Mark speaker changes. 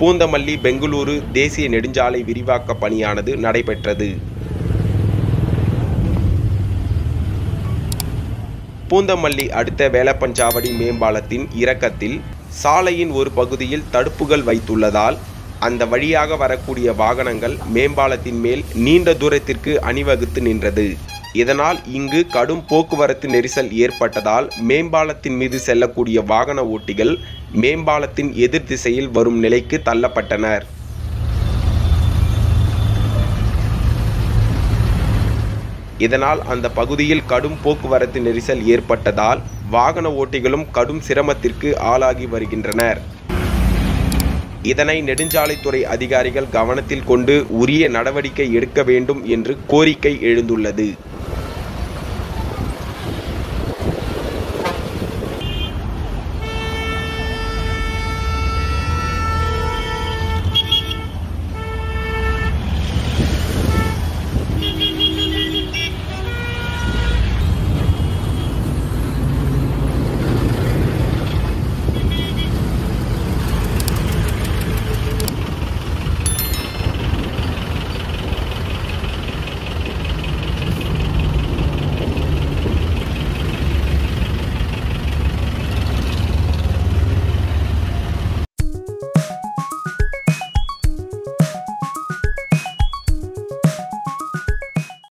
Speaker 1: பூந்தமல்லி பெங்களூரு தேசிய நெடுஞ்சாலை விரிவாக்க பணியானது நடைபெற்றது பூந்தமல்லி அடுத்த வேலப்பஞ்சாவடி மேம்பாலத்தின் இறக்கத்தில் சாலையின் ஒரு பகுதியில் தடுப்புகள் வைத்துள்ளதால் அந்த வழியாக வரக்கூடிய வாகனங்கள் மேம்பாலத்தின் மேல் நீண்ட தூரத்திற்கு அணிவகுத்து நின்றது இதனால் இங்கு கடும் போக்குவரத்து நெரிசல் ஏற்பட்டதால் மேம்பாலத்தின் மீது செல்லக்கூடிய வாகன ஓட்டிகள் மேம்பாலத்தின் எதிர் திசையில் வரும் நிலைக்கு தள்ளப்பட்டனர் இதனால் அந்த பகுதியில் கடும் போக்குவரத்து நெரிசல் ஏற்பட்டதால் வாகன ஓட்டிகளும் கடும் சிரமத்திற்கு ஆளாகி வருகின்றனர் இதனை நெடுஞ்சாலைத்துறை அதிகாரிகள் கவனத்தில் கொண்டு உரிய நடவடிக்கை எடுக்க வேண்டும் என்று கோரிக்கை எழுந்துள்ளது